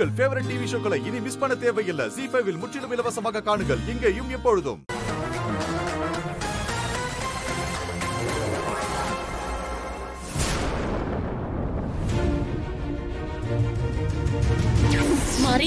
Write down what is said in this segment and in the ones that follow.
உங்கள் favourite TV ஷோக்களை இனி miss பண்ண தேவையில்லை ஜி ஃபைவில் முற்றிலும் இலவசமாக காணுங்கள் இங்கேயும் எப்பொழுதும் மாறி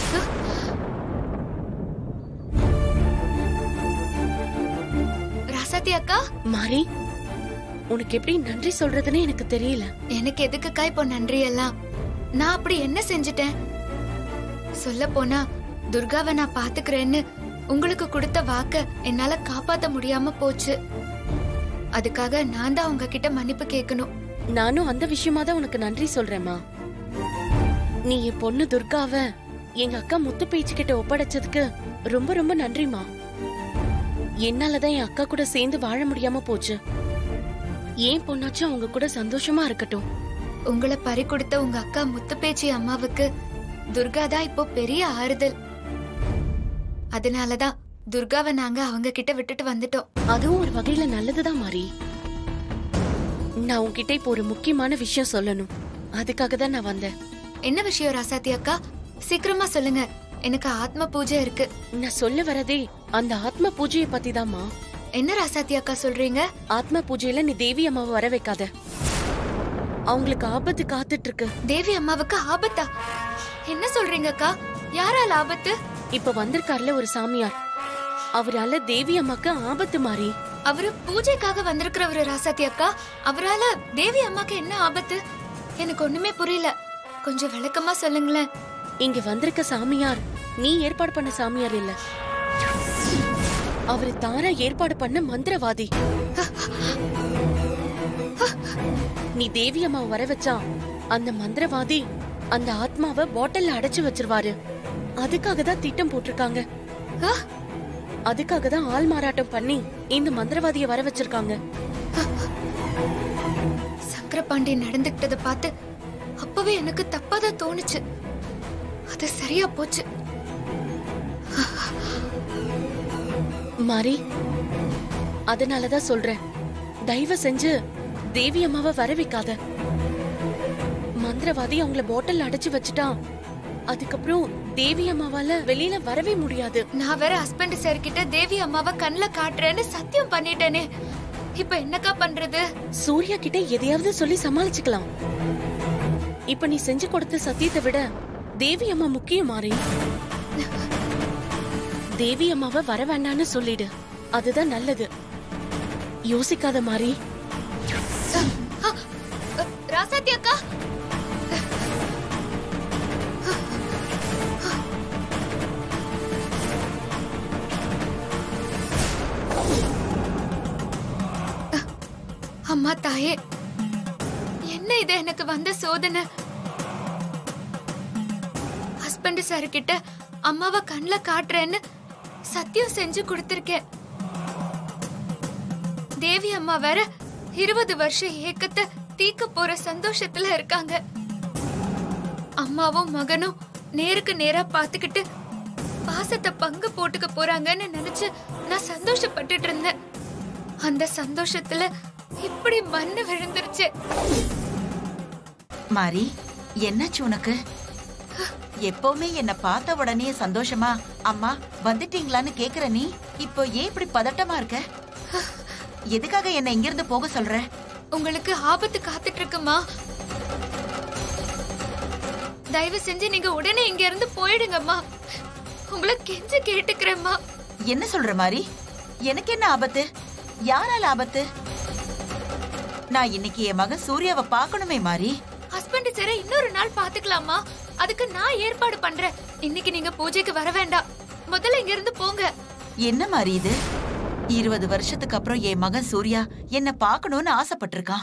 ராசாத்தி அக்கா மாறி உனக்கு எப்படி நன்றி சொல்றதுன்னு எனக்கு தெரியல எனக்கு எதுக்குக்கா இப்போ நன்றி எல்லாம் நான் அப்படி என்ன செஞ்சுட்டேன் சொல்ல போனா துர்காவை நான் பாத்துக்கிறேன்னு உங்களுக்கு கொடுத்த வாக்க என்னால காப்பாத்த முடியாம போச்சு அதுக்காக நான் தான் உங்ககிட்ட மன்னிப்பு கேட்கணும் நானும் அந்த விஷயமா தான் உனக்கு நன்றி சொல்றேம்மா நீ என் பொண்ணு துர்காவ எங்க அக்கா முத்து பேச்சு கிட்ட ஒப்படைச்சதுக்கு ரொம்ப ரொம்ப நன்றிமா என்னாலதான் என் அக்கா கூட சேர்ந்து வாழ முடியாம போச்சு ஏன் பொண்ணாச்சும் அவங்க கூட சந்தோஷமா இருக்கட்டும் உங்களை பறி கொடுத்த உங்க அக்கா முத்துப்பேச்சி அம்மாவுக்கு துர்கா தான் இப்போ பெரிய ஆறுதல் அதனாலதான் துர்காவை நாங்க அவங்க கிட்ட விட்டுட்டு வந்துட்டோம் அதுவும் ஒரு வகையில நல்லதுதான் மாறி நான் உன்கிட்ட இப்போ ஒரு முக்கியமான விஷயம் சொல்லணும் அதுக்காக தான் நான் வந்தேன் என்ன விஷயம் ராசாத்தி அக்கா சீக்கிரமா சொல்லுங்க எனக்கு ஆத்ம பூஜை இருக்கு நான் சொல்ல வரதே அந்த ஆத்ம பூஜையை பத்தி தாம்மா என்ன ராசாத்தி அக்கா சொல்றீங்க ஆத்ம பூஜையில நீ தேவி அம்மாவை வர வைக்காத அவங்களுக்கு ஆபத்து காத்துட்டு இருக்கு தேவி அம்மாவுக்கு ஆபத்தா என்ன சொல்றீங்க அக்கா யாரால ஆபத்து இப்ப வந்திருக்கார்ல ஒரு சாமியார் அவரால தேவி அம்மாக்கு ஆபத்து மாறி அவரு பூஜைக்காக வந்திருக்கிறவரு ராசாத்தி அக்கா அவரால தேவி அம்மாக்கு என்ன ஆபத்து எனக்கு ஒண்ணுமே புரியல கொஞ்சம் விளக்கமா சொல்லுங்களேன் இங்க வந்திருக்க சாமியார் நீ ஏற்பாடு பண்ண சாமியார் இல்ல அவரு தாரா ஏற்பாடு பண்ண மந்திரவாதி நீ தேவி அம்மாவை வர வச்சா அந்த மந்திரவாதி அந்த ஆத்மாவை பாட்டில்ல அடைச்சு வச்சிருவாரு அதுக்காக தான் திட்டம் போட்டிருக்காங்க ஆ, அதுக்காக தான் ஆள் மாறாட்டம் பண்ணி இந்த மந்திரவாதிய வர வச்சிருக்காங்க சங்கரபாண்டி நடந்துகிட்டத பார்த்து அப்பவே எனக்கு தப்பாதான் தோணுச்சு அது சரியா போச்சு மாறி அதனாலதான் சொல்றேன் தயவு செஞ்சு தேவி அம்மாவை வர வைக்காத மந்திரவாதி அவங்கள பாட்டில் அடைச்சு வச்சுட்டா அதுக்கப்புறம் தேவி அம்மாவால வெளியில வரவே முடியாது நான் வேற ஹஸ்பண்ட் சார் கிட்ட தேவி அம்மாவை கண்ணுல காட்டுறேன்னு சத்தியம் பண்ணிட்டேனே இப்ப என்னக்கா பண்றது சூர்யா கிட்ட எதையாவது சொல்லி சமாளிச்சுக்கலாம் இப்ப நீ செஞ்சு கொடுத்த சத்தியத்தை விட தேவி அம்மா முக்கியம் மாறி தேவி அம்மாவை வர வேண்டாம்னு சொல்லிடு அதுதான் நல்லது யோசிக்காத மாறி அ, அ, ராசாத்தி அக்கா அம்மா தாயே என்ன இது எனக்கு வந்த சோதனை ஹஸ்பண்ட் சார் கிட்ட அம்மாவை கண்ணுல காட்டுறேன்னு சத்தியம் செஞ்சு கொடுத்திருக்கேன் தேவி அம்மா வேற இருபது வருஷ ஏக்கத்தை தீக்க போற சந்தோஷத்துல இருக்காங்க அம்மாவும் மகனும் நேருக்கு நேரா பாத்துக்கிட்டு பாசத்தை பங்கு போட்டுக்க போறாங்கன்னு நினைச்சு நான் சந்தோஷப்பட்டுட்டு இருந்தேன் அந்த சந்தோஷத்துல இப்படி மண்ணு விழுந்துருச்சு மாரி என்னாச்சு உனக்கு எப்பவுமே என்ன பார்த்த உடனே சந்தோஷமா அம்மா வந்துட்டீங்களான்னு கேக்குற நீ இப்போ ஏன் இப்படி பதட்டமா இருக்க எதுக்காக என்ன இங்கிருந்து போக சொல்ற உங்களுக்கு ஆபத்து காத்துட்டு இருக்குமா தயவு செஞ்சு நீங்க உடனே இங்க இருந்து போயிடுங்கம்மா உங்களை கெஞ்ச கேட்டுக்கிறேம்மா என்ன சொல்ற மாரி எனக்கு என்ன ஆபத்து யாரால ஆபத்து நான் இன்னைக்கு என் மகன் சூர்யாவை பார்க்கணுமே மாரி ஹஸ்பண்ட் சரி இன்னொரு நாள் பாத்துக்கலாமா அதுக்கு நான் ஏற்பாடு பண்றேன் இன்னைக்கு நீங்க பூஜைக்கு வர வேண்டாம் முதல்ல இங்க இருந்து போங்க என்ன மாரி இது இருபது வருஷத்துக்கு அப்புறம் என் மகன் சூர்யா என்ன பார்க்கணும்னு ஆசைப்பட்டிருக்கான்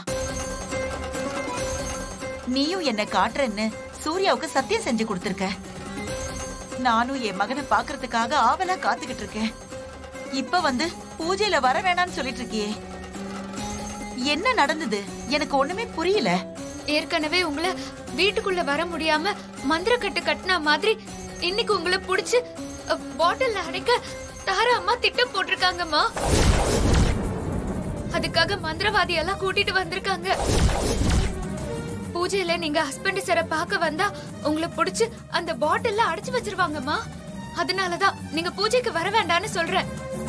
நீயும் என்ன காட்டுறேன்னு சூர்யாவுக்கு சத்தியம் செஞ்சு கொடுத்திருக்க நானும் என் மகனை பாக்குறதுக்காக ஆவலா காத்துக்கிட்டு இருக்கேன் இப்ப வந்து பூஜையில வர வேணாம்னு சொல்லிட்டு இருக்கியே என்ன நடந்தது எனக்கு ஒண்ணுமே புரியல ஏற்கனவே உங்களை வீட்டுக்குள்ள வர முடியாம மந்திரக்கட்டு கட்டின மாதிரி இன்னைக்கு உங்களை புடிச்சு பாட்டில் அடைக்க தாரா அம்மா திட்டம் போட்டிருக்காங்கம்மா அதுக்காக மந்திரவாதி எல்லாம் கூட்டிட்டு வந்திருக்காங்க பூஜையில நீங்க ஹஸ்பண்ட் சார பார்க்க வந்தா உங்களை புடிச்சு அந்த பாட்டில்ல அடைச்சு வச்சிருவாங்கம்மா அதனாலதான் நீங்க பூஜைக்கு வர வேண்டாம்னு சொல்றேன்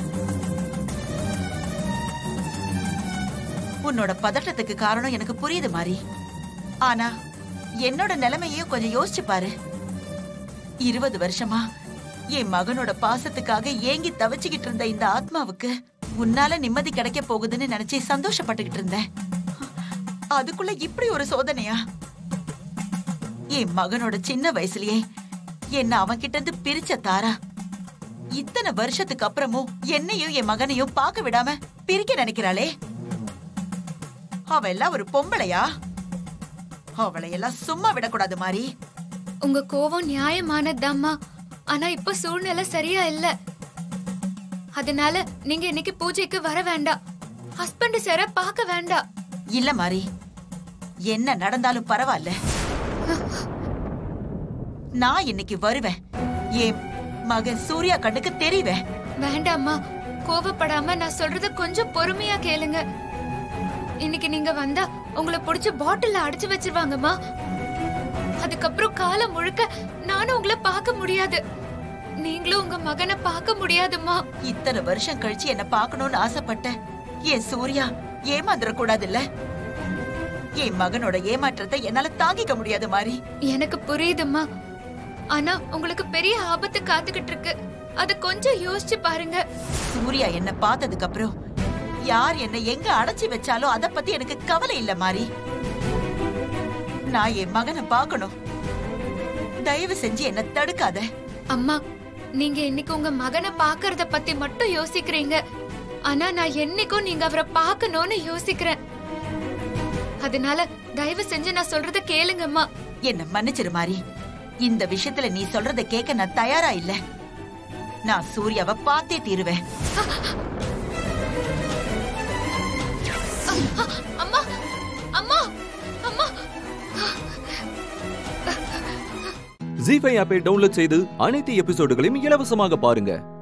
உன்னோட பதட்டத்துக்கு காரணம் எனக்கு புரியுது மாறி ஆனா என்னோட நிலைமையையும் கொஞ்சம் யோசிச்சு பாரு இருபது வருஷமா என் மகனோட பாசத்துக்காக ஏங்கி தவிச்சுக்கிட்டு இருந்த இந்த ஆத்மாவுக்கு உன்னால நிம்மதி கிடைக்க போகுதுன்னு நினைச்சு சந்தோஷப்பட்டுக்கிட்டு இருந்தேன் அதுக்குள்ள இப்படி ஒரு சோதனையா என் மகனோட சின்ன வயசுலயே என்ன அவன் கிட்ட இருந்து பிரிச்ச தாரா இத்தனை வருஷத்துக்கு அப்புறமும் என்னையும் என் மகனையும் பார்க்க விடாம பிரிக்க நினைக்கிறாளே அவ எல்லாம் ஒரு பொம்பளையா அவளை எல்லாம் சும்மா விடக்கூடாது மாதிரி உங்க கோவம் நியாயமானதுதாம்மா ஆனா இப்ப சூழ்நிலை சரியா இல்ல அதனால நீங்க இன்னைக்கு பூஜைக்கு வர வேண்டாம் ஹஸ்பண்ட் சார பார்க்க வேண்டாம் இல்ல மாறி என்ன நடந்தாலும் பரவாயில்ல நான் இன்னைக்கு வருவேன் என் மகன் சூர்யா கண்ணுக்கு தெரிவேன் வேண்டாம்மா கோவப்படாம நான் சொல்றத கொஞ்சம் பொறுமையா கேளுங்க இன்னைக்கு நீங்க வந்தா உங்களை புடிச்சு பாட்டில்ல அடைச்சு வச்சிருவாங்கம்மா அதுக்கப்புறம் காலம் முழுக்க நானும் உங்களை பார்க்க முடியாது நீங்களும் உங்க மகனை பார்க்க முடியாதும்மா இத்தனை வருஷம் கழிச்சு என்ன பார்க்கணும்னு ஆசைப்பட்டேன் என் சூர்யா ஏமாந்துட கூடாதுல்ல என் மகனோட ஏமாற்றத்தை என்னால தாங்கிக்க முடியாது மாறி எனக்கு புரியுதும்மா ஆனா உங்களுக்கு பெரிய ஆபத்து காத்துக்கிட்டு இருக்கு அத கொஞ்சம் யோசிச்சு பாருங்க சூர்யா என்ன பார்த்ததுக்கு அப்புறம் யார் என்ன எங்க அடைச்சி வச்சாலும் அத பத்தி எனக்கு கவலை இல்ல மாறி நான் என் மகனை பார்க்கணும் தயவு செஞ்சு என்ன தடுக்காத அம்மா நீங்க இன்னைக்கு உங்க மகனை பாக்குறத பத்தி மட்டும் யோசிக்கிறீங்க ஆனா நான் என்னைக்கும் நீங்க அவரை பார்க்கணும்னு யோசிக்கிறேன் அதனால தயவு செஞ்சு நான் சொல்றத கேளுங்கம்மா என்ன மன்னிச்சிரு மாறி இந்த விஷயத்துல நீ சொல்றத கேட்க நான் தயாரா இல்ல நான் சூர்யாவை பார்த்தே தீருவேன் அம்மா அம்மா அம்மா ஜி ஃபைவ் ஆப்பை டவுன்லோட் செய்து அனைத்து எபிசோடுகளையும் இலவசமாக பாருங்க